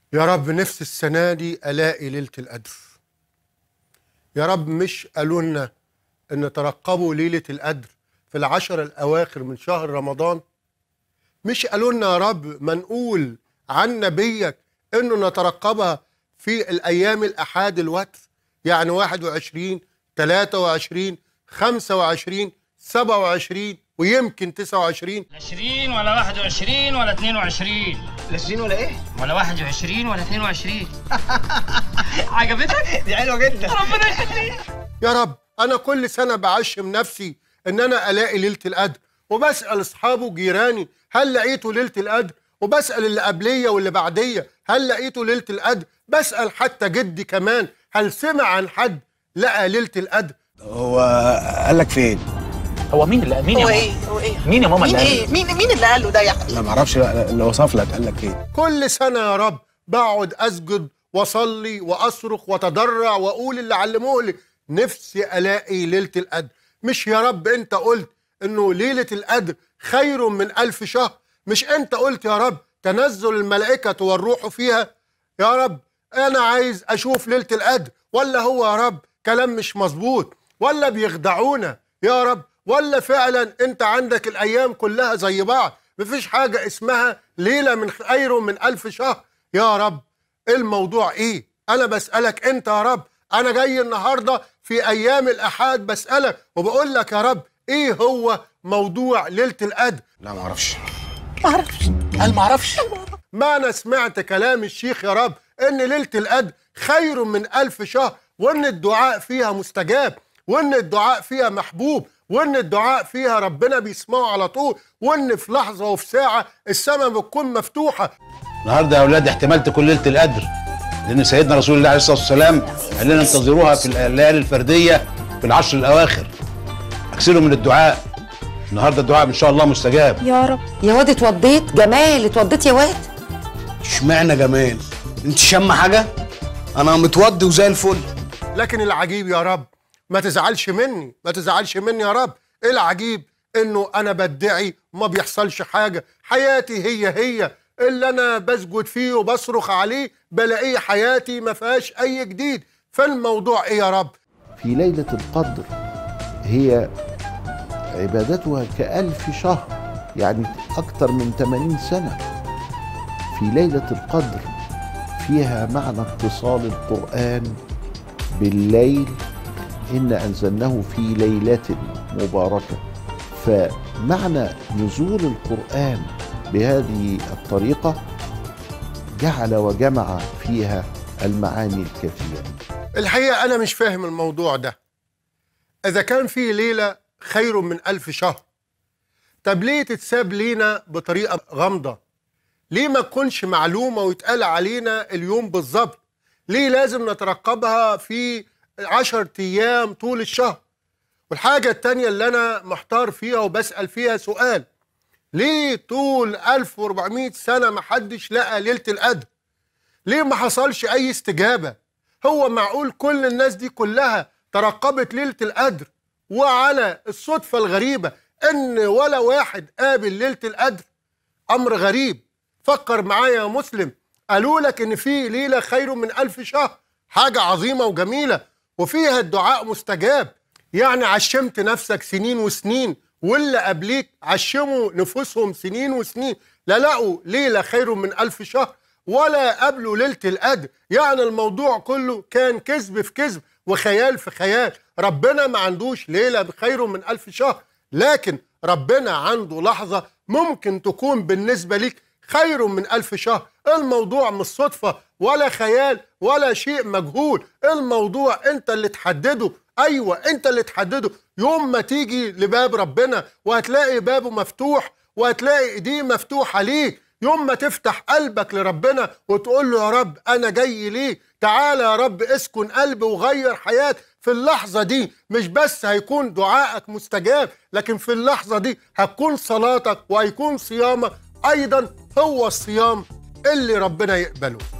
يا رب نفس السنة دي ألاقي ليلة القدر يا رب مش قالوا لنا إن ترقبوا ليلة القدر في العشر الأواخر من شهر رمضان مش قالوا لنا يا رب ما نقول عن نبيك إنه نترقبها في الأيام الأحاد الوتر يعني 21 23 25 27 ويمكن 29 لا 20 ولا 21 ولا 22 لا 20 ولا ايه؟ ولا 21 ولا 22 عجبتك؟ دي حلوه جدا ربنا يخليك يا رب انا كل سنه بعشم نفسي ان انا الاقي ليله القدر وبسال اصحابي وجيراني هل لقيتوا ليله القدر وبسال اللي قبليه واللي بعديه هل لقيتوا ليله القدر بسال حتى جدي كمان هل سمع عن حد لقى ليله القدر هو قال لك فين؟ هو مين اللي مين يا هو ماما؟ ايه هو ايه مين يا ماما مين اللي ايه قال؟ مين مين اللي قال له ده يا حبيبي لا معرفش اللي وصف لك قال لك فين؟ كل سنه يا رب بقعد اسجد واصلي واصرخ واتضرع واقول اللي علموه لي نفسي الاقي ليله القدر مش يا رب انت قلت انه ليله القدر خير من الف شهر مش انت قلت يا رب تنزل الملائكه والروح فيها يا رب انا عايز اشوف ليله القدر ولا هو يا رب كلام مش مظبوط ولا بيخدعونا يا رب ولا فعلا انت عندك الايام كلها زي بعض مفيش حاجه اسمها ليله من خير من الف شهر يا رب الموضوع ايه انا بسالك انت يا رب انا جاي النهارده في ايام الاحاد بسالك وبقول لك يا رب ايه هو موضوع ليله القدر لا معرفش ما اعرفش قال ما اعرفش ما انا سمعت كلام الشيخ يا رب ان ليله القدر خير من الف شهر وان الدعاء فيها مستجاب وان الدعاء فيها محبوب وان الدعاء فيها ربنا بيسمعه على طول وان في لحظه وفي ساعه السماء بتكون مفتوحه النهارده يا اولاد احتمال تكون ليله القدر لان سيدنا رسول الله عليه الصلاه والسلام قال لنا انتظروها في الليالي الفرديه في العشر الاواخر اكثروا من الدعاء النهارده الدعاء ان شاء الله مستجاب يا رب يا واد اتوضيت جمال اتوضيت يا واد اشمعنى جمال؟ انت شم حاجه؟ انا متوضي وزي الفل لكن العجيب يا رب ما تزعلش مني ما تزعلش مني يا رب ايه العجيب انه انا بدعي ما بيحصلش حاجه حياتي هي هي اللي انا بسجد فيه وبصرخ عليه بلاقيه حياتي ما فيهاش اي جديد فالموضوع ايه يا رب في ليلة القدر هي عبادتها كألف شهر يعني أكثر من 80 سنة في ليلة القدر فيها معنى اتصال القرآن بالليل إن أنزلناه في ليلة مباركة فمعنى نزول القرآن بهذه الطريقة جعل وجمع فيها المعاني الكثيرة الحقيقه انا مش فاهم الموضوع ده اذا كان في ليله خير من الف شهر طب ليه تتساب لينا بطريقه غامضه ليه ما تكونش معلومه ويتقال علينا اليوم بالظبط ليه لازم نترقبها في عشر ايام طول الشهر والحاجه التانية اللي انا محتار فيها وبسال فيها سؤال ليه طول 1400 سنه ما حدش لقى ليله القدر ليه ما حصلش اي استجابه هو معقول كل الناس دي كلها ترقبت ليله القدر وعلى الصدفه الغريبه ان ولا واحد قابل ليله القدر امر غريب فكر معايا يا مسلم قالوا لك ان في ليله خير من الف شهر حاجه عظيمه وجميله وفيها الدعاء مستجاب يعني عشمت نفسك سنين وسنين واللي قبليك عشموا نفوسهم سنين وسنين لا لقوا ليله خير من الف شهر ولا قبلوا ليله القدر يعني الموضوع كله كان كذب في كذب وخيال في خيال ربنا ما عندوش ليله بخير من الف شهر لكن ربنا عنده لحظه ممكن تكون بالنسبه ليك خير من ألف شهر الموضوع مش صدفة ولا خيال ولا شيء مجهول الموضوع انت اللي تحدده ايوه انت اللي تحدده يوم ما تيجي لباب ربنا وهتلاقي بابه مفتوح وهتلاقي ايديه مفتوحة ليك يوم ما تفتح قلبك لربنا وتقول له يا رب انا جاي ليه تعالى يا رب اسكن قلبي وغير حياتي في اللحظة دي مش بس هيكون دعائك مستجاب لكن في اللحظة دي هتكون صلاتك وهيكون صيامك أيضا هو الصيام اللي ربنا يقبله